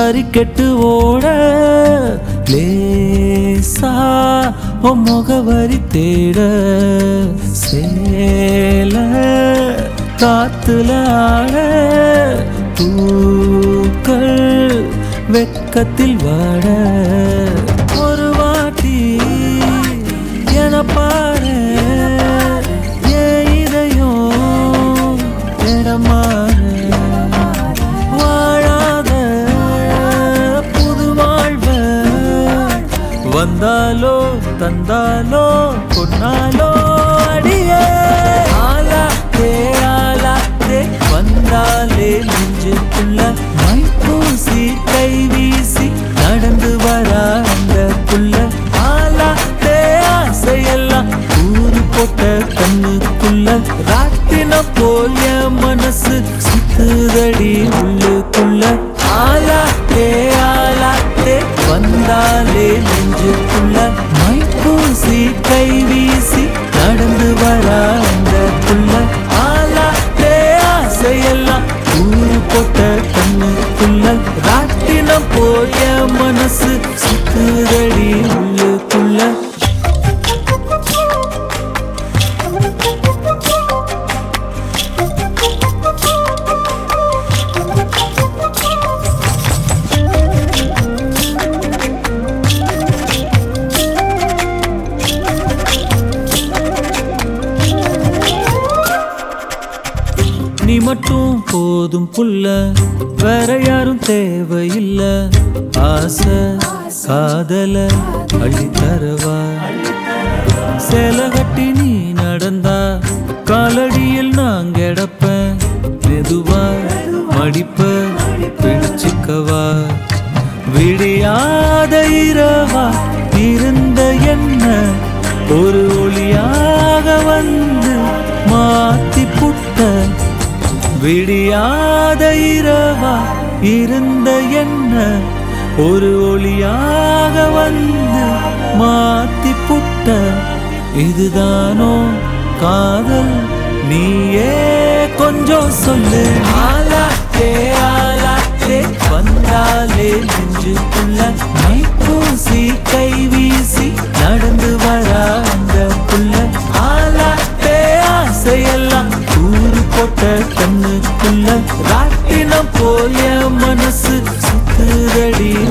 வரி கெட்டு ஓட லேசா உன் முகவரி தேட சேல காத்துல ஆட பூக்கள் வெக்கத்தில் வாட ஒரு வாட்டி என பாரு ஏன் இதயம் இடமாறு வாழாத புது வாழ்வ வந்தாலோ தந்தாலோ கொன்னாலோ அடியே ஆலாத்தே ஆலாத்தே வந்தாலே நெஞ்சுக்குள்ள மை பூசி கை வீசி நடந்து வரா அந்த புள்ள ஆலாத்தே ஆசையெல்லாம் ஊரு போட்ட கண்ணுக்குள்ள ராட்டின போல் என் மனசு சுத்துதடி உள்ளுக்குள்ள ஆலாத்தே ஆலாத்தே வந்தாலே நெஞ்சுக்குள்ள மை பூசி கை வீசி நடந்து வரா அந்த புள்ள ஆலாத்தே ஆசையெல்லாம் ஊரு போட்ட கண்ணுக்குள்ள ராட்டினம் போய மனசு சுத்துதடி உள்ளுக்குள்ள நீ மட்டும் போதும் புள்ள வேற யாரும் தேவையில்ல ஆசை காதல அள்ளி தரவா சேல கட்டி நீ நடந்தா காலடியில் நான் கிடப்பேன் மெதுவா மடிப்ப பிடிச்சுக்கவா விடியாத இரவா இருந்த என்ன ஒரு ஒளியாக வந்து மாத்தி புட்ட விடியாத இரவா இருந்த என்ன ஒரு ஒளியாக வந்து மாத்தி புட்ட இதுதானோ காதல் நீயே கொஞ்சம் சொல்லு ஆலாத்தே ஆலாத்தே வந்தாலே நெஞ்சுக்குள்ள மை பூசி கை வீசி நடந்து வரா அந்த புள்ள ஆலாத்தே ஆசையெல்லாம் ஊரு போட்ட கண்ணுக்குள்ள ராட்டினம் போய மனசு சுத்துதடி